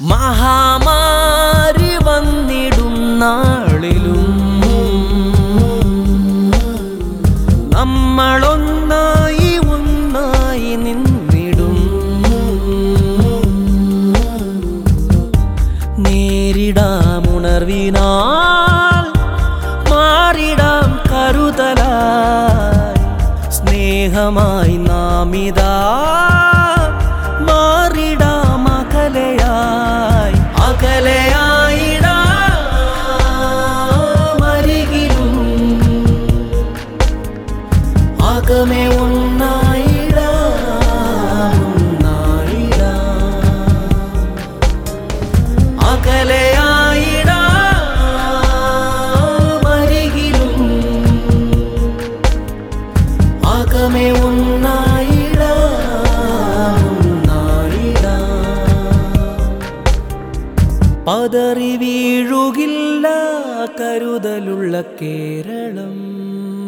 മഹാമാരി വന്നിടും നാളിലും നമ്മളൊന്നായി ഒന്നായി നിന്നിടും നേരിടാമുണർവിനാൽ മാറിടാം കരുതലായി സ്നേഹമായി നാമിതാ മാറിടാം അകലയായി അകലയായിടാം അരികിലും അകമേ ഒന്നായിടാം ഒന്നായിടാം അകലയായിടാം അരികിലും അകമേ ഒന്നായിടാം ഒന്നായിടാം പതറി വീഴുകില്ല കരുതലുള്ള കേരളം